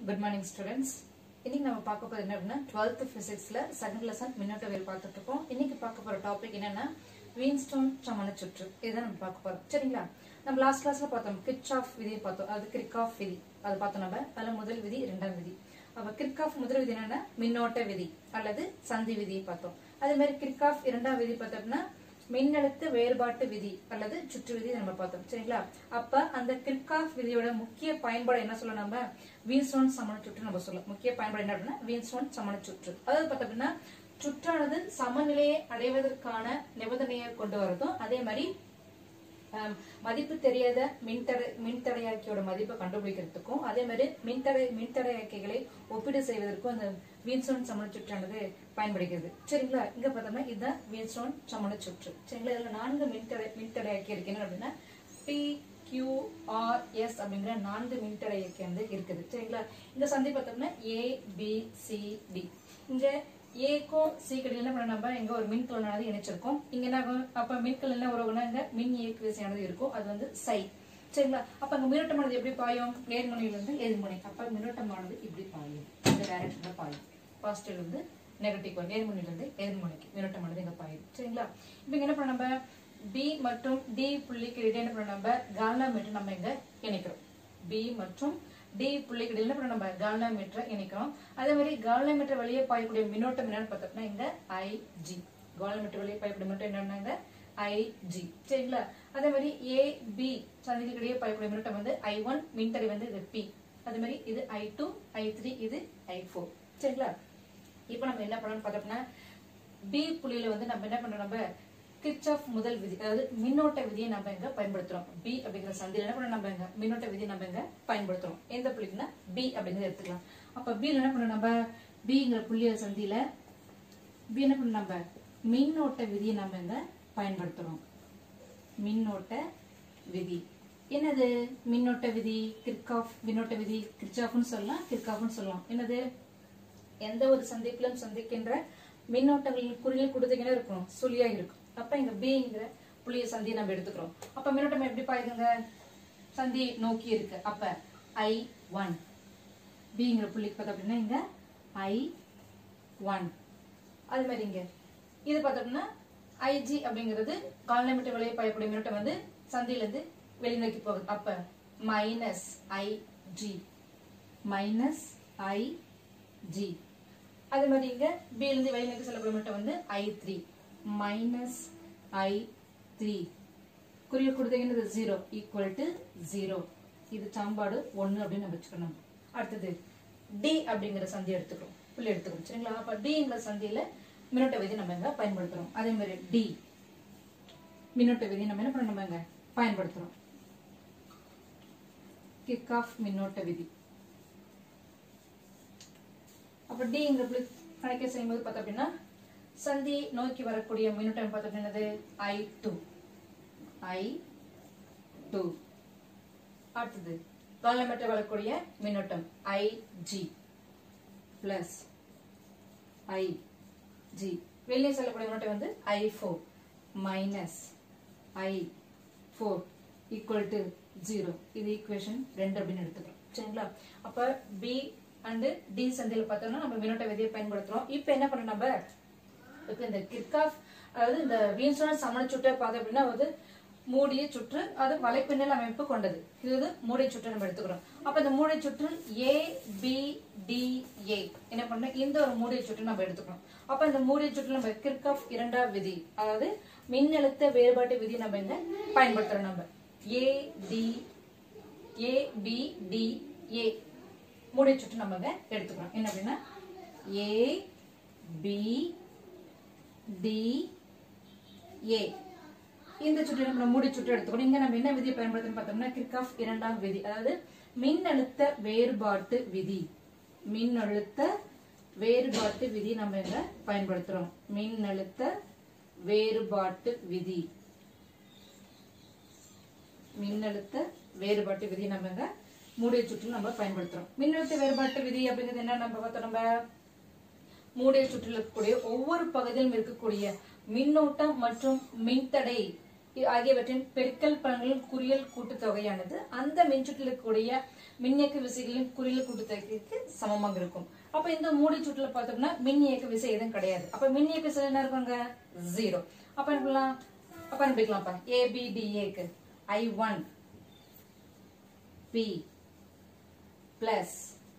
Good morning students இன்னைக்கு நம்ம பார்க்க போறது என்ன அப்படின்னா டுவெல்த் பிசிக்ஸ்ல செகண்ட் லெசன் மின்னோட்ட வேல் பார்த்துட்டு இருக்கோம் இன்னைக்கு பார்க்க போற டாபிக் என்னன்னா வீன்ஸ்டோன் சமண சுற்று இதுதான் நம்ம பார்க்க போறோம் சரிங்களா நம்ம லாஸ்ட் கிளாஸ்ல பார்த்தோம் கிச் ஆஃப் விதி பார்த்தோம் அது கிரிக் ஆஃப் விதி அது பார்த்தோம் நம்ம அதுல முதல் விதி இரண்டாம் விதி அப்ப கிரிக் ஆஃப் முதல் விதி என்னன்னா மின்னோட்ட விதி அல்லது சந்தி விதியை பார்த்தோம் அதே மாதிரி கிரிக் ஆஃப் இரண்டாம் விதி பார்த்தோம்னா மின்னழுத்த வேறுபாட்டு விதி அல்லது சுற்று விதி நம்ம பார்த்தோம் சரிங்களா அப்ப அந்த கிர்காஃப் விதியோட முக்கிய பயன்பாடு என்ன சொல்ல நம்ம வீன்ஸ்டோன் சமண சுற்று நம்ம சொல்லலாம் முக்கிய பயன்பாடு என்ன அப்படின்னா வீன்ஸ்டோன் சமண சுற்று அதாவது பார்த்தோம் அப்படின்னா சுற்றானது சமநிலையை அடைவதற்கான நிபந்தனையை கொண்டு வரதும் அதே மாதிரி ஆம், மதிப்பு தெரியாத மின்தடை மின்தடையாக்கியோட மதிப்பை கண்டுபிடிக்கிறதுக்கும் அதே மாதிரி மின்தடை மின்தடையாக்கிகளை ஒப்பீடு செய்வதற்கும் அந்த வீன்ஸ்டோன் சமண சுற்றானது பயன்படுகிறது சரிங்களா இங்க பார்த்தோம்னா இதுதான் வீன்ஸ்டோன் சமண சுற்று சரிங்களா இதுல நான்கு மின்தடை மின்தடையாக்கி இருக்கு என்ன அப்படின்னா பி கியூ ஆர் எஸ் அப்படிங்கிற நான்கு மின்தடையாக்கி வந்து இருக்குது சரிங்களா இந்த சந்தி பார்த்தோம்னா ஏ பி சி டி இங்க ஏக்கும் சீக்கிரம் என்ன பண்ண நம்ம எங்க ஒரு மின்கலனானது இணைச்சிருக்கோம் இங்க என்ன ஆகும்? அப்ப மின்கலன் என்ன உறவுனா இங்க மின் இயக்கு விசையானது இருக்கும் அது வந்து சை சரிங்களா அப்ப அங்க மின்னோட்டமானது எப்படி பாயும் நேர்முனையில இருந்து எதிர்முனை அப்ப மின்னோட்டமானது இப்படி பாயும் இந்த டைரக்ஷன்ல பாயும் பாசிட்டிவ்ல இருந்து நெகட்டிவ் நேர்முனையில இருந்து எதிர்முனைக்கு மின்னோட்டமானது இங்க பாயும் சரிங்களா இப்ப இங்க என்ன பண்ண நம்ம பி மற்றும் டி புள்ளிக்கு இடையே என்ன பண்ண நம்ம கால்னாமீட்டர் நம்ம இங்க இணைக்கிறோம் பி மற்றும் டி புள்ளிக்கு இடையில என்ன பண்ண நம்ம கால்னாமீட்டரை இணைக்கிறோம் அதே மாதிரி கால்னாமீட்டர் வழியே பாயக்கூடிய மின்னோட்டம் என்னன்னு பார்த்தோம்னா இங்க ஐஜி கால்னாமீட்டர் வழியே பாயக்கூடிய மின்னோட்டம் என்னன்னா இங்க ஐஜி சரிங்களா அதே மாதிரி ஏ பி சந்திகளுக்கு இடையே பாயக்கூடிய மின்னோட்டம் வந்து ஐ ஒன் மின்தடை வந்து இது பி அதே மாதிரி இது ஐ டூ ஐ த்ரீ இது ஐ ஃபோர் சரிங்களா இப்போ நம்ம என்ன பண்ணணும்னு பார்த்தோம்னா பி புள்ளியில வந்து நம்ம என்ன பண்றோம் நம்ம கிர்ச்சாஃப் முதல் விதி அதாவது மின்னோட்ட விதியை நம்ம இங்க பயன்படுத்துறோம் பி அப்படிங்கிற சந்தியில என்ன பண்ண நம்ம இங்க மின்னோட்ட விதியை நம்ம இங்க பயன்படுத்துறோம் எந்த புள்ளிக்குன்னா பி அப்படிங்கறத எடுத்துக்கலாம் அப்ப பி என்ன பண்ண நம்ம பிங்கிற புள்ளிய சந்தியில பி என்ன பண்ண நம்ம மின்னோட்ட விதியை நம்ம இங்க பயன்படுத்துறோம் மின்னோட்ட விதி என்னது மின்னோட்ட விதி கிர்காஃப் மின்னோட்ட விதி கிர்ச்சாஃப்னு சொல்லலாம் கிர்காஃப்னு சொல்லலாம் என்னது எந்த ஒரு சந்திப்பிலும் சந்திக்கின்ற மின்னோட்டங்களின் குறியில் கொடுத்தீங்கன்னா இருக்கும் சுழியா இருக்கும் அப்ப இங்க பிங்கிற புள்ளிய சந்தியை நம்ம எடுத்துக்கிறோம் அப்ப மின்னோட்டம் எப்படி பாயுதுங்க சந்தி நோக்கி இருக்கு அப்ப ஐ ஒன் பிங்கிற புள்ளிக்கு பார்த்தோம் அப்படின்னா இங்க ஐ ஒன் அது மாதிரி இங்க இது பார்த்தோம்னா ஐஜி அப்படிங்கிறது கால்நமிட்டர் வழியே பாயக்கூடிய மின்னோட்டம் வந்து சந்தியில இருந்து வெளிநோக்கி போகுது அப்ப minus I G minus I G அதே மாதிரி இங்க பி இருந்து வெளிநோக்கி செல்லக்கூடிய மின்னோட்டம் வந்து I three minus I three குறியீடு கொடுத்தீங்கன்னா ஜீரோ ஈக்குவல் டு ஜீரோ இது சம்பாடு ஒன்னு அப்படின்னு நம்ம வச்சுக்கணும் அடுத்தது டி அப்படிங்கிற சந்தி எடுத்துக்கிறோம் புள்ளி எடுத்துக்கிறோம் சரிங்களா அப்ப டிங்கிற சந்தியில மின்னோட்ட விதி நம்ம இங்க பயன்படுத்துறோம் அதே மாதிரி டி மின்னோட்ட விதி நம்ம என்ன பண்ண நம்ம இங்க பயன்படுத்துறோம் கிக் ஆஃப் மின்னோட்ட விதி அப்ப டிங்கிற புள்ளி கணக்கை செய்யும்போது பார்த்தோம் அப்படின்னா சந்தி நோக்கி வரக்கூடிய மின்னோட்டம் பார்த்தோம் என்னது ஐ டூ ஐ டூ அடுத்தது காலமேட்டர் வரக்கூடிய மின்னோட்டம் I G plus I G வெளியே செல்லக்கூடிய மின்னோட்டம் வந்து I four minus I four equal to zero இது ஈக்குவேஷன் ரெண்டு அப்படின்னு எடுத்துக்கிறோம் சரிங்களா அப்ப பி அண்ட் டி சந்தியில பார்த்தோம்னா நம்ம மின்னோட்ட விதியை பயன்படுத்துறோம் இப்போ என்ன பண்ண நம்ம இப்ப இந்த கிர்காஃப் அதாவது இந்த வீன்ஸ்டோன் சமண சுற்றை பார்த்தோம் அப்படின்னா வந்து மூடிய சுற்று அது வலைப்பின்னல் அமைப்பு கொண்டது இது வந்து மூடிய சுற்று நம்ம எடுத்துக்கிறோம் அப்ப இந்த மூடிய சுற்று ஏ பி டி ஏ என்ன பண்ண இந்த ஒரு மூடிய சுற்று நம்ம எடுத்துக்கிறோம் அப்ப இந்த மூடிய சுற்று நம்ம கிர்காஃப் இரண்டாம் விதி அதாவது மின்னழுத்த வேறுபாட்டு விதி நம்ம இங்க பயன்படுத்துறோம் நம்ம A D A B D A மூடிய சுற்று நம்ம இங்க எடுத்துக்கிறோம் என்ன அப்படின்னா ஏ பி டி ஏ இந்த சுற்று நம்ம மூடி சுற்று எடுத்துக்கணும் இங்க நம்ம என்ன விதியை பயன்படுத்தணும் பார்த்தோம்னா கிர்காஃப் இரண்டாம் விதி அதாவது மின்னழுத்த வேறுபாட்டு விதி மின்னழுத்த வேறுபாட்டு விதி நம்ம இங்க பயன்படுத்துறோம் மின்னழுத்த வேறுபாட்டு விதி மின்னழுத்த வேறுபாட்டு விதி நம்ம இங்க மூடிய சுற்றில் நம்ம பயன்படுத்துறோம் மின்னழுத்த வேறுபாட்டு விதி அப்படிங்கிறது என்ன நம்ம பார்த்தோம் நம்ம மூடிய சுற்றில் இருக்கக்கூடிய ஒவ்வொரு பகுதியிலும் இருக்கக்கூடிய மின்னோட்டம் மற்றும் மின்தடை ஆகியவற்றின் பெருக்கல் பலன்களின் குறியல் கூட்டுத்தொகையானது அந்த மின்சுற்றில் இருக்கக்கூடிய மின்னியக்கு விசைகளின் குறியில கூட்டுத்தொகைக்கு சமமாக இருக்கும் அப்ப இந்த மூடி சுற்றுல பார்த்தோம்னா மின்னியக்கு விசை எதுவும் கிடையாது அப்ப மின்னியக்கு விசை என்ன இருக்காங்க ஜீரோ அப்ப என்ன பண்ணலாம் அப்ப அனுப்பிக்கலாம்ப்பா ஏபிடிஏக்கு I one B plus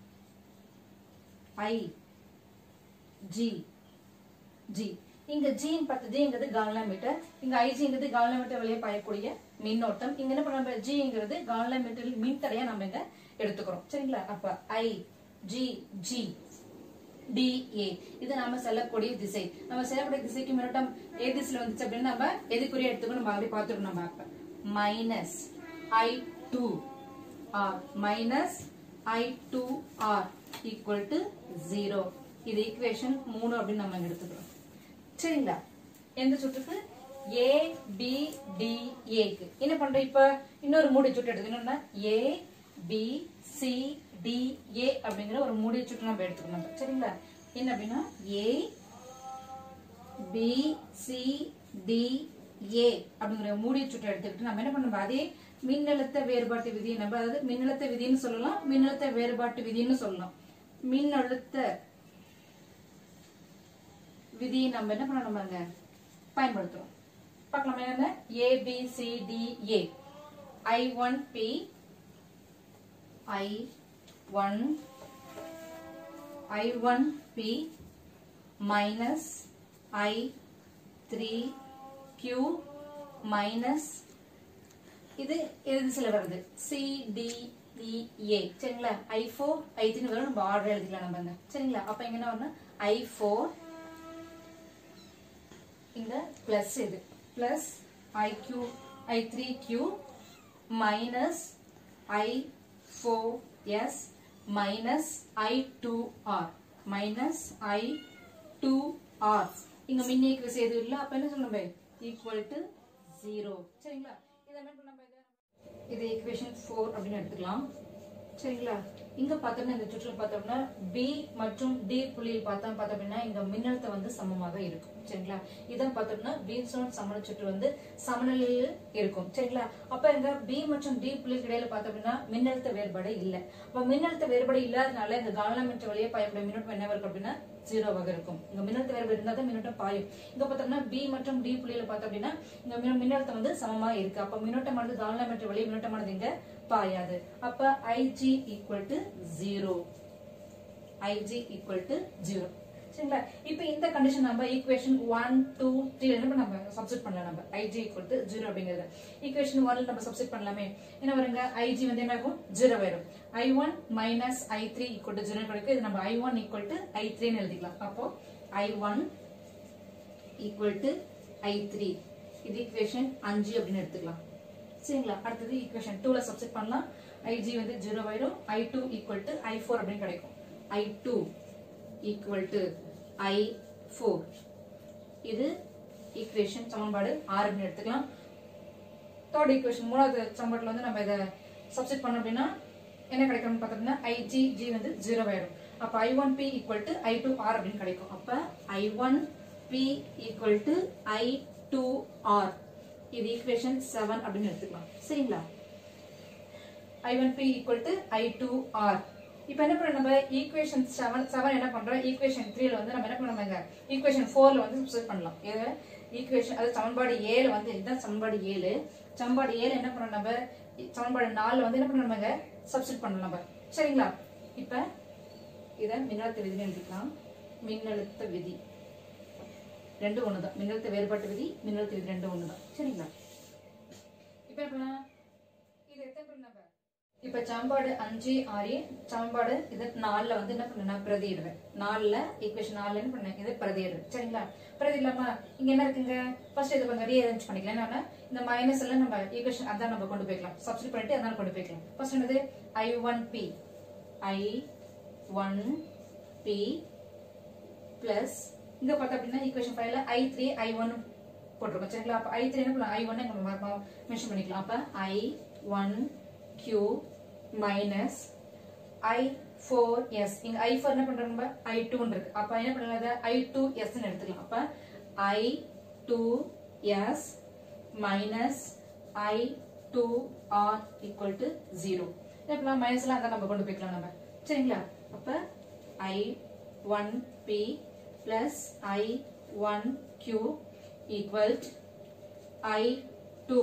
I G G இங்க ஜின்னு பார்த்து ஜிங்கிறது கால்னாமீட்டர் இங்க ஐஜிங்கிறது கால்னாமீட்டர் வழியா பாயக்கூடிய மின்னோட்டம் இங்க என்ன பண்ண ஜிங்கிறது கால்னாமீட்டர் மின்தடையா நம்ம இங்க எடுத்துக்கிறோம் சரிங்களா அப்ப ஐ ஜி ஜி டிஏ இது நாம செல்லக்கூடிய திசை நம்ம செல்லக்கூடிய திசைக்கு மின்னோட்டம் ஏ திசையில வந்துச்சு அப்படின்னு நம்ம எதுக்குரிய எடுத்துக்கணும் நம்ம அப்படி பார்த்துக்கணும் நம்ம அப்ப minus I two R minus I two R equal to zero இது ஈக்குவேஷன் மூணு அப்படின்னு நம்ம இங்க எடுத்துக்கிறோம் சரிங்களா எந்த சுற்றுக்கு ஏ பி டி ஏக்கு என்ன பண்றோம் இப்ப இன்னொரு மூடி சுற்று எடுத்துக்கணும்னா A B C D A அப்படிங்கிற ஒரு மூடி சுற்று நம்ம எடுத்துக்கணும் சரிங்களா என்ன அப்படின்னா A B C D A அப்படிங்கிற மூடி சுற்று எடுத்துக்கிட்டு நம்ம என்ன பண்ணணும் அதே மின்னழுத்த வேறுபாட்டு விதியை நம்ம அதாவது மின்னழுத்த விதின்னு சொல்லலாம் மின்னழுத்த வேறுபாட்டு விதின்னு சொல்லலாம் மின்னழுத்த விதியை நம்ம என்ன பண்ணணும் பாருங்க பயன்படுத்துறோம் பார்க்கலாம் என்ன A B C D A I one B I one I one B minus I three Q minus இது எது திசையில வருது சி டி இ ஏ சரிங்களா ஐ ஃபோர் ஐ த்ரீ வரும் நம்ம ஆர்டர் எழுதிக்கலாம் நம்ம இங்க. சரிங்களா அப்ப இங்க என்ன வரணும் ஐ ஃபோர் இங்க பிளஸ் இது plus I Q I three Q minus I four S minus I two R minus I two R இங்க மின்னியக்கு விசை எதுவும் இல்லை அப்ப என்ன சொல்லணும் ஈக்குவல் டு ஜீரோ சரிங்களா இதை என்ன பண்ண நம்ம இதை இது ஈக்குவேஷன் ஃபோர் அப்படின்னு எடுத்துக்கலாம் சரிங்களா இங்க பார்த்தோம்னா இந்த சுற்றுல பார்த்தோம்னா பி மற்றும் டி புள்ளியில் பார்த்தோம் பார்த்தோம் அப்படின்னா இங்க மின்னழுத்தம் வந்து சமமாக இருக்கும் சரிங்களா இதான் பார்த்தோம்னா வீன்ஸ்டோன் சமண சுற்று வந்து சமநிலையில் இருக்கும் சரிங்களா அப்ப இங்க பி மற்றும் டி புள்ளிக்கு இடையில பார்த்தோம் அப்படின்னா மின்னழுத்த வேறுபாடு இல்ல அப்ப மின்னழுத்த வேறுபாடு இல்லாதனால இந்த காலமிட்ட வழியே பயப்படும் மின்னோட்டம் என்ன இருக்கும் அப்படின்னா ஜீரோவாக இருக்கும் இங்க மின்னழுத்த வேறுபாடு இருந்தா தான் மின்னோட்டம் பாயும் இங்க பார்த்தோம்னா பி மற்றும் டி புள்ளியில பார்த்தோம் அப்படின்னா இங்க மின்ன- மின்னழுத்தம் வந்து சமமா இருக்கு அப்ப மின்னோட்டமானது காலமிட்ட வழி மின்னோட்டமானது இங்க பாயாது அப்ப IG equal to zero IG equal to zero சரிங்களா இப்போ இந்த கண்டிஷன் நம்ம ஈக்குவேஷன் ஒன் டூ த்ரீ என்ன நம்ம சப்ஸ்டிட் பண்ணலாம் நம்ம ஐஜி ஈக்குவல் டு ஜீரோ அப்படிங்கிறது ஈக்குவேஷன் ஒன்ல நம்ம சப்ஸ்டிட் பண்ணலாமே என்ன வருங்க ஐஜி வந்து என்ன ஆகும் ஜீரோ வரும் I one minus I three equal to zero கிடைக்கும் இது நம்ம I one equal to I த்ரீன்னு எழுதிக்கலாம் அப்போ I one equal to I three இது ஈக்குவேஷன் அஞ்சு அப்படின்னு எடுத்துக்கலாம் சரிங்களா அடுத்தது ஈக்குவேஷன் டூல சப்ஸ்டிட் பண்ணலாம் ஐஜி வந்து ஜீரோ ஆயிரும் I two equal to I four அப்படின்னு கிடைக்கும் I two equal to I four இது ஈக்குவேஷன் சமன்பாடு ஆறு அப்படின்னு எடுத்துக்கலாம் தேர்ட் ஈக்குவேஷன் மூணாவது சமன்பாட்டில் வந்து நம்ம இதை சப்ஸ்டிட் பண்ணோம் அப்படின்னா என்ன கிடைக்கும்னு பார்த்தோம்னா ஐஜி ஜி வந்து ஜீரோ ஆயிடும் அப்போ I one B equal to I two R அப்படின்னு கிடைக்கும் அப்போ I one B equal to I two R இது ஈக்குவேஷன் செவன் அப்படின்னு எடுத்துக்கலாம் சரிங்களா I one B equal to I two R இப்போ என்ன பண்ண நம்ம ஈக்குவேஷன் செவன் செவன் என்ன பண்றோம் ஈக்குவேஷன் த்ரீல வந்து நம்ம என்ன பண்ண ஈக்குவேஷன் ஃபோர்ல வந்து சப்ஸ்டிட் பண்ணலாம் இது ஈக்குவேஷன் அது சமன்பாடு ஏழு வந்து இதுதான் சமன்பாடு ஏழு சமன்பாடு ஏழு என்ன பண்ணணும் நம்ம சமன்பாடு நாலுல வந்து என்ன பண்ணணும் நம்ம சப்ஸ்டிட் பண்ணலாம் நம்ம சரிங்களா இப்போ இதை மின்னழுத்த விதின்னு எழுதிக்கலாம் மின்னழுத்த விதி ரெண்டு ஒண்ணுதான் மின்னழுத்த வேறுபாட்டு விதி மின்னழுத்த விதி ரெண்டு ஒண்ணுதான் சரிங்களா இப்போ என்ன பண்ணலாம் இது எத்தனை பேர் நம்ம இப்ப சமன்பாடு அஞ்சு ஆறு சமன்பாடு இது நாலுல வந்து என்ன பண்ண பிரதியிடுவேன் நாலுல ஈக்குவேஷன் நாலுல என்ன பண்ணேன் இதை பிரதியிடுவேன் சரிங்களா பிரதி இல்லாம இங்க என்ன இருக்குங்க ஃபர்ஸ்ட் இதை கொஞ்சம் ரீஅரேஞ்ச் பண்ணிக்கலாம் என்னன்னா இந்த மைனஸ் எல்லாம் நம்ம ஈக்குவேஷன் அதான் நம்ம கொண்டு போய்க்கலாம் சப்ஸ்டிட் பண்ணிட்டு அதான் கொண்டு போய்க்கலாம் ஃபர்ஸ்ட் என்னது I one B I one B plus இங்க பார்த்தா அப்படின்னா ஈக்குவேஷன் ஃபைவ்ல ஐ த்ரீ ஐ ஒன் போட்டிருக்கோம் சரிங்களா அப்ப ஐ த்ரீ என்ன பண்ணலாம் ஐ ஒன் நம்ம மென்ஷன் பண்ணிக்கலாம் அப்ப I one Q minus I four S இங்க ஐ ஃபோர் என்ன பண்றோம் நம்ம ஐ டூன்னு இருக்கு அப்ப என்ன பண்ணலாம் ஐ டூ எஸ் எடுத்துக்கலாம் அப்ப I two S minus I two R equal to zero இப்போ மைனஸ்லாம் அதான் நம்ம கொண்டு போய்க்கலாம் நம்ம சரிங்களா அப்ப I one B plus I one Q equal I two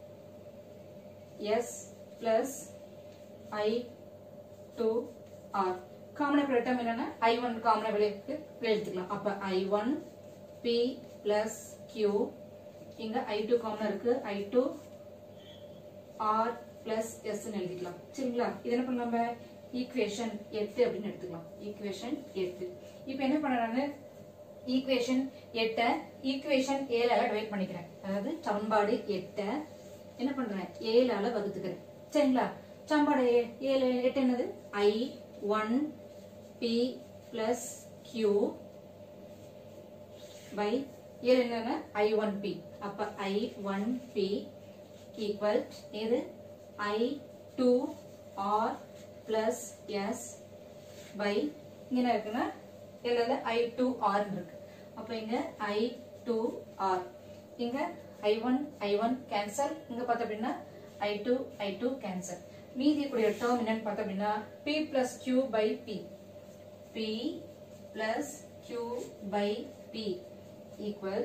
S plus I two R common term என்னன்னா ஐ ஒன் காமன் விளைவுக்கு எழுத்துக்கலாம் அப்ப I one B plus Q இங்க ஐ டூ காமன் இருக்கு I two R plus S எழுதிக்கலாம் சரிங்களா இது என்ன பண்ணலாம் நம்ம ஈக்குவேஷன் எட்டு அப்படின்னு எடுத்துக்கலாம் ஈக்குவேஷன் எட்டு இப்போ என்ன பண்றாங்க ஈக்குவேஷன் எட்ட ஈக்குவேஷன் ஏழால டிவைட் பண்ணிக்கிறேன் அதாவது சமன்பாடு எட்ட என்ன பண்றேன் ஏழால வகுத்துக்கிறேன் சரிங்களா சமன்பாடு ஏ- ஏழு எட்டு என்னது I one B plus Q by ஏழு என்னன்னா ஐ ஒன் பி அப்ப ஐ ஒன் பி ஈக்குவல் இது I two R plus S by இங்க என்ன இருக்குன்னா இதுல ஐ டூ ஆர் இருக்கு அப்ப இங்க ஐ டூ ஆர் இங்க I one I one cancel இங்க பார்த்தோம் அப்படின்னா I two I two cancel மீதி கூடிய டேர்ம் என்னன்னு பார்த்தோம் அப்படின்னா B plus Q by B B plus Q by B equal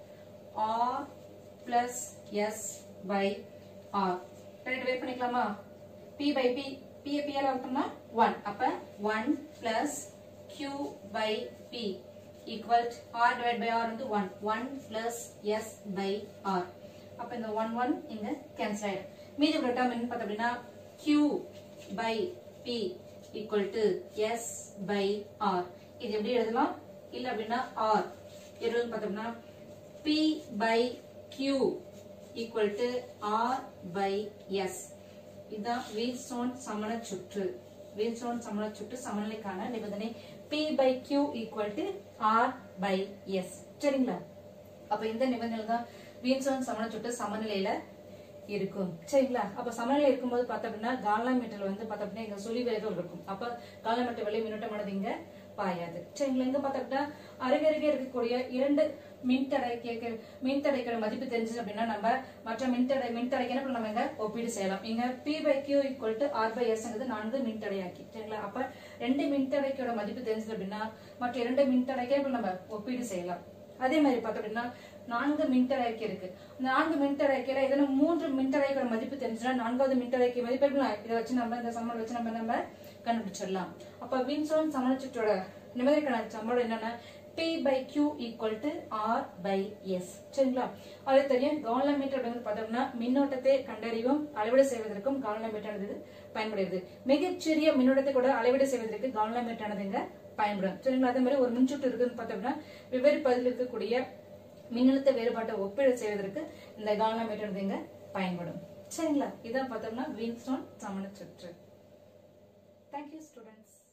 R plus S by R. ரெண்டு டிவைட் பண்ணிக்கலாமா P by P P P ஆல வகுத்தோம்னா 1 அப்ப 1 plus Q by P equal R divided by R வந்து 1 1 plus S by R அப்ப இந்த 1 1 இங்க cancel ஆயிடும் மீதி உள்ள டேர்ம் என்ன பார்த்தோம் அப்படின்னா Q by P equal to S by R இது எப்படி எழுதலாம் இல்ல அப்படின்னா R எழுதுன்னு பார்த்தோம்னா P by Q equal to R by S இதுதான் வீல்ஸ்டோன் சமண சுற்று வீல்ஸ்டோன் சமண சுற்று சமநிலைக்கான நிபந்தனை P by Q equal to R by S சரிங்களா அப்ப இந்த நிபந்தனை தான் வீல்ஸ்டோன் சமண சுற்று சமநிலையில இருக்கும் சரிங்களா அப்ப சமநிலை இருக்கும்போது பார்த்தோம் அப்படின்னா காலாமீட்டர்ல வந்து பார்த்தோம் அப்படின்னா இங்க சுழி விலைகள் இருக்கும் அப்ப காலாமீட்டர் வழி மின்னோட்டமானது இங்க பாயாது சரிங்களா இங்க பார்த்தோம்னா அருகருகே இருக்கக்கூடிய இரண்டு மின்தடைக்கு மின்தடைக்கிற மதிப்பு தெரிஞ்சது அப்படின்னா நம்ம மற்ற மின்தடை மின்தடைக்கு என்ன பண்ண நம்ம இங்க ஒப்பீடு செய்யலாம் இங்க P by Q equal to R by S ங்கிறது நான்கு மின்தடையாக்கி சரிங்களா அப்ப ரெண்டு மின்தடைக்கோட மதிப்பு தெரிஞ்சது அப்படின்னா மற்ற இரண்டு மின்தடைக்கே இப்ப நம்ம ஒப்பீடு செய்யலாம் அதே மாதிரி பார்த்தோம் அப்படின்னா நான்கு மின்தடைக்கை இருக்கு இந்த நான்கு மின்தடைக்கையில எதனா மூன்று மின்தடைக்கிற மதிப்பு தெரிஞ்சுன்னா நான்காவது மின்தடைக்கை மதிப்பு எடுக்கலாம் இதை வச்சு நம்ம இந்த சமன் வச்சு நம்ம நம்ம கண்டுபிடிச்சிடலாம் அப்ப வின்சோன் சமணச்சுற்றோட நிபந்தனைக்கான சமன்பாடு என்னன்னா P by Q equal to R by S சரிங்களா அது தெரியும் காலமீட்டர் அப்படிங்கிறது பார்த்தோம்னா மின்னோட்டத்தை கண்டறிவும் அளவீடு செய்வதற்கும் காலமீட்டர் பயன்படுகிறது மிகச்சிறிய மின்னோட்டத்தை கூட அளவீடு செய்வதற்கு காலமீட்டர் ஆனதுங்க பயன்படும் சரிங்களா அதே மாதிரி ஒரு மின்சுற்று இருக்குன்னு பார்த்தோம்னா வெவ்வேறு பகுதியில் இருக்கக்கூடிய மின்னழுத்த வேறுபாட்டை ஒப்பீடு செய்வதற்கு இந்த காலமீட்டர் இங்க பயன்படும் சரிங்களா இதான் பார்த்தோம்னா வீன்ஸ்டோன் சமண சுற்று தேங்க்யூ ஸ்டூடெண்ட்ஸ்